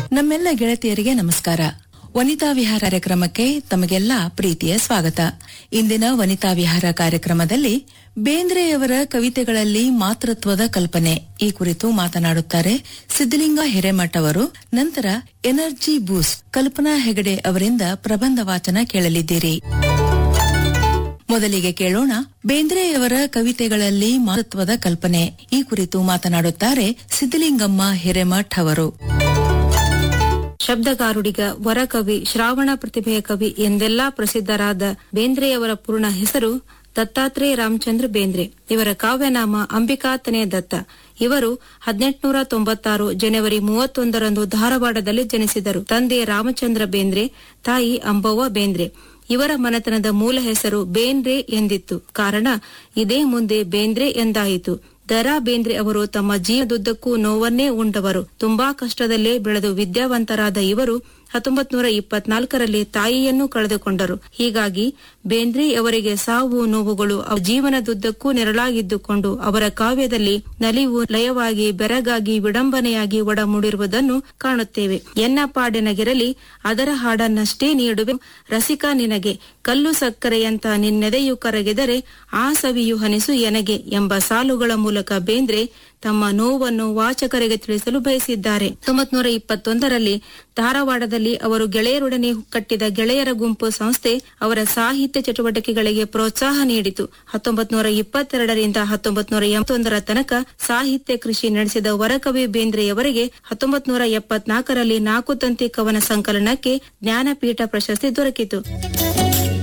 ನಮ್ಮೆಲ್ಲ ಗೆಳತಿಯರಿಗೆ ನಮಸ್ಕಾರ ವನಿತಾ ವಿಹಾರ ಕಾರ್ಯಕ್ರಮಕ್ಕೆ ತಮಗೆಲ್ಲ ಪ್ರೀತಿಯ ಸ್ವಾಗತ ಇಂದಿನ ವನಿತಾ ವಿಹಾರ ಕಾರ್ಯಕ್ರಮದಲ್ಲಿ ಬೇಂದ್ರೆಯವರ ಕವಿತೆಗಳಲ್ಲಿ ಮಾತೃತ್ವದ ಕಲ್ಪನೆ ಈ ಕುರಿತು ಮಾತನಾಡುತ್ತಾರೆ ಸಿದ್ದಲಿಂಗ ಹಿರೇಮಠ್ ಅವರು ನಂತರ ಎನರ್ಜಿ ಬೂಸ್ಟ್ ಕಲ್ಪನಾ ಹೆಗಡೆ ಅವರಿಂದ ಪ್ರಬಂಧ ವಾಚನ ಕೇಳಲಿದ್ದೀರಿ ಮೊದಲಿಗೆ ಕೇಳೋಣ ಬೇಂದ್ರೆಯವರ ಕವಿತೆಗಳಲ್ಲಿ ಮಾತೃತ್ವದ ಕಲ್ಪನೆ ಈ ಕುರಿತು ಮಾತನಾಡುತ್ತಾರೆ ಸಿದ್ದಲಿಂಗಮ್ಮ ಹಿರೇಮಠ್ ಅವರು ಶಬ್ದಗಾರುಡಿಗ ವರಕವಿ ಶ್ರಾವಣ ಪ್ರತಿಭೆಯ ಕವಿ ಎಂದೆಲ್ಲಾ ಪ್ರಸಿದ್ಧರಾದ ಬೇಂದ್ರೆಯವರ ಪೂರ್ಣ ಹೆಸರು ದತ್ತಾತ್ರೇಯ ರಾಮಚಂದ್ರ ಬೇಂದ್ರೆ ಇವರ ಕಾವ್ಯನಾಮ ಅಂಬಿಕಾತನೇ ದತ್ತ ಇವರು ಹದಿನೆಂಟುನೂರ ತೊಂಬತ್ತಾರು ಜನವರಿ ಮೂವತ್ತೊಂದರಂದು ಧಾರವಾಡದಲ್ಲಿ ಜನಿಸಿದರು ತಂದೆ ರಾಮಚಂದ್ರ ಬೇಂದ್ರೆ ತಾಯಿ ಅಂಬವ್ವ ಬೇಂದ್ರೆ ಇವರ ಮನೆತನದ ಮೂಲ ಹೆಸರು ಬೇಂದ್ರೆ ಎಂದಿತ್ತು ಕಾರಣ ಇದೇ ಮುಂದೆ ಬೇಂದ್ರೆ ಎಂದಾಯಿತು ದರಾ ಬೇಂದ್ರೆ ಅವರು ತಮ್ಮ ಜೀವನದುದ್ದಕ್ಕೂ ನೋವನ್ನೇ ಉಂಡವರು ತುಂಬಾ ಕಷ್ಟದಲ್ಲೇ ಬೆಳೆದು ವಿದ್ಯಾವಂತರಾದ ಇವರು ಹತ್ತೊಂಬತ್ ನೂರ ಇಪ್ಪತ್ನಾಲ್ಕರಲ್ಲಿ ತಾಯಿಯನ್ನು ಕಳೆದುಕೊಂಡರು ಹೀಗಾಗಿ ಬೇಂದ್ರೆ ಅವರಿಗೆ ಸಾವು ನೋವುಗಳು ಅವರ ಜೀವನದುದ್ದಕ್ಕೂ ನೆರಳಾಗಿದ್ದುಕೊಂಡು ಅವರ ಕಾವ್ಯದಲ್ಲಿ ನಲಿವು ಲಯವಾಗಿ ಬೆರಗಾಗಿ ವಿಡಂಬನೆಯಾಗಿ ಒಡಮೂಡಿರುವುದನ್ನು ಕಾಣುತ್ತೇವೆ ಎನ್ನ ಪಾಡಿನಗಿರಲಿ ಅದರ ಹಾಡನ್ನಷ್ಟೇ ನೀಡುವೆ ರಸಿಕ ನಿನಗೆ ಕಲ್ಲು ಸಕ್ಕರೆಯಂತ ನಿನ್ನೆದೆಯು ಕರಗಿದರೆ ಆ ಸವಿಯು ಹನಿಸು ಎನಗೆ ಎಂಬ ಸಾಲುಗಳ ಮೂಲಕ ಬೇಂದ್ರೆ ತಮ್ಮ ನೋವನ್ನು ವಾಚಕರಿಗೆ ತಿಳಿಸಲು ಬಯಸಿದ್ದಾರೆ ತೊಂಬತ್ ನೂರ ಇಪ್ಪತ್ತೊಂದರಲ್ಲಿ ಧಾರವಾಡದಲ್ಲಿ ಅವರು ಗೆಳೆಯರೊಡನೆ ಕಟ್ಟಿದ ಗೆಳೆಯರ ಗುಂಪು ಸಂಸ್ಥೆ ಅವರ ಸಾಹಿತ್ಯ ಚಟುವಟಿಕೆಗಳಿಗೆ ಪ್ರೋತ್ಸಾಹ ನೀಡಿತು ಹತ್ತೊಂಬತ್ ನೂರ ಇಪ್ಪತ್ತೆರಡರಿಂದ ಹತ್ತೊಂಬತ್ ನೂರ ಎಂಬತ್ತೊಂದರ ತನಕ ಸಾಹಿತ್ಯ ಕೃಷಿ ನಡೆಸಿದ ವರಕವಿ ಬೇಂದ್ರೆಯವರಿಗೆ ಹತ್ತೊಂಬತ್ ನೂರ ಎಪ್ಪತ್ನಾಲ್ಕರಲ್ಲಿ ನಾಲ್ಕು ತಂತಿ ಕವನ ಸಂಕಲನಕ್ಕೆ ಜ್ಞಾನಪೀಠ ಪ್ರಶಸ್ತಿ ದೊರಕಿತು